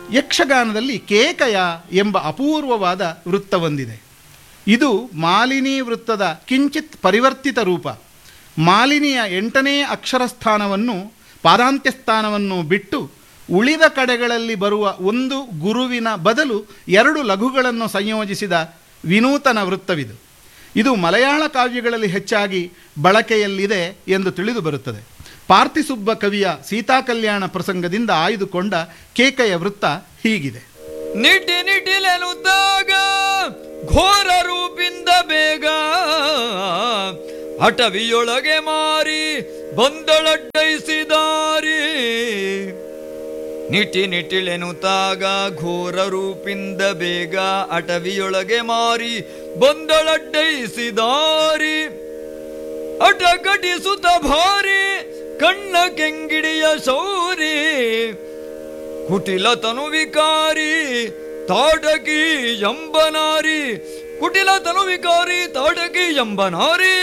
ಯಕ್ಷಗಾನದಲ್ಲಿ ಕೇಕಯ ಎಂಬ ಅಪೂರ್ವವಾದ ವೃತ್ತವೊಂದಿದೆ ಇದು ಮಾಲಿನಿ ವೃತ್ತದ ಕಿಂಚಿತ್ ಪರಿವರ್ತಿತ ರೂಪ ಮಾಲಿನಿಯ ಎಂಟನೇ ಅಕ್ಷರ ಸ್ಥಾನವನ್ನು ಪಾದಾಂತ್ಯ ಸ್ಥಾನವನ್ನು ಬಿಟ್ಟು ಉಳಿದ ಕಡೆಗಳಲ್ಲಿ ಬರುವ ಒಂದು ಗುರುವಿನ ಬದಲು ಎರಡು ಲಘುಗಳನ್ನು ಸಂಯೋಜಿಸಿದ ವಿನೂತನ ವೃತ್ತವಿದು ಇದು ಮಲಯಾಳ ಕಾವ್ಯಗಳಲ್ಲಿ ಹೆಚ್ಚಾಗಿ ಬಳಕೆಯಲ್ಲಿದೆ ಎಂದು ತಿಳಿದು ಬರುತ್ತದೆ ಪಾರ್ಥಿಸುಬ್ಬ ಕವಿಯ ಸೀತಾಕಲ್ಯಾಣ ಪ್ರಸಂಗದಿಂದ ಆಯ್ದುಕೊಂಡ ಕೇಕೆಯ ವೃತ್ತ ಹೀಗಿದೆ ನಿಟಿ ನಿಟಿಲೆನುತ್ತಾಗ ಘೋರ ರೂಪಿಂದ ಬೇಗ ಅಟವಿಯೊಳಗೆ ಮಾರಿ ಬಂದಳಡ್ಡೈಸಿದಾರಿ ನಿಟಿ ನಿಟಿಲೆನುತ್ತಾಗ ಘೋರ ರೂಪಿಂದ ಬೇಗ ಅಟವಿಯೊಳಗೆ ಮಾರಿ ಬಂದಳಡ್ಡೈಸಿದಾರಿ ಅಟ ಕಟಿಸುತ್ತ ಭಾರಿ ಕಣ್ಣ ಕೆಂಗಿಡಿಯ ಶೌರಿ ಕುಟಿಲ ತನುವಿಕಾರಿ ತಾಟಕಿ ಎಂಬನಾರಿ ಕುಟಿಲ ತನುವಿಕಾರಿ ತಾಟಕಿ ಎಂಬನಾರಿ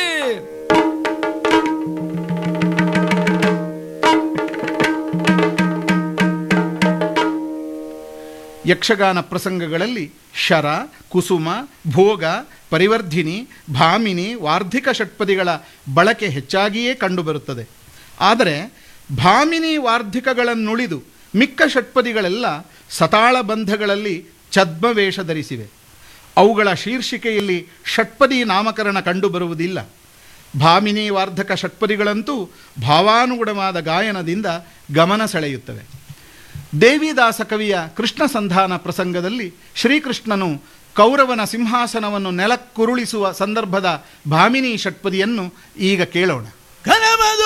ಯಕ್ಷಗಾನ ಪ್ರಸಂಗಗಳಲ್ಲಿ ಶರ ಕುಸುಮ ಭೋಗ ಪರಿವರ್ಧಿನಿ ಭಾಮಿನಿ ವಾರ್ಧಿಕ ಷಟ್ಪದಿಗಳ ಬಳಕೆ ಹೆಚ್ಚಾಗಿಯೇ ಕಂಡುಬರುತ್ತದೆ ಆದರೆ ಭಾಮಿನಿ ವಾರ್ಧಿಕಗಳನ್ನುಳಿದು ಮಿಕ್ಕ ಷಟ್ಪದಿಗಳೆಲ್ಲ ಸತಾಳ ಬಂಧಗಳಲ್ಲಿ ಛದ್ಮವೇಷ ಧರಿಸಿವೆ ಅವುಗಳ ಶೀರ್ಷಿಕೆಯಲ್ಲಿ ಷಟ್ಪದಿ ನಾಮಕರಣ ಕಂಡುಬರುವುದಿಲ್ಲ ಭಾಮಿನಿ ವಾರ್ಧಕ ಷಟ್ಪದಿಗಳಂತೂ ಭಾವಾನುಗುಣವಾದ ಗಾಯನದಿಂದ ಗಮನ ಸೆಳೆಯುತ್ತವೆ ದೇವಿದಾಸ ಕವಿಯ ಕೃಷ್ಣ ಸಂಧಾನ ಪ್ರಸಂಗದಲ್ಲಿ ಶ್ರೀಕೃಷ್ಣನು ಕೌರವನ ಸಿಂಹಾಸನವನ್ನು ನೆಲಕ್ಕುರುಳಿಸುವ ಸಂದರ್ಭದ ಭಾಮಿನಿ ಷಟ್ಪದಿಯನ್ನು ಈಗ ಕೇಳೋಣ ಘನಮದು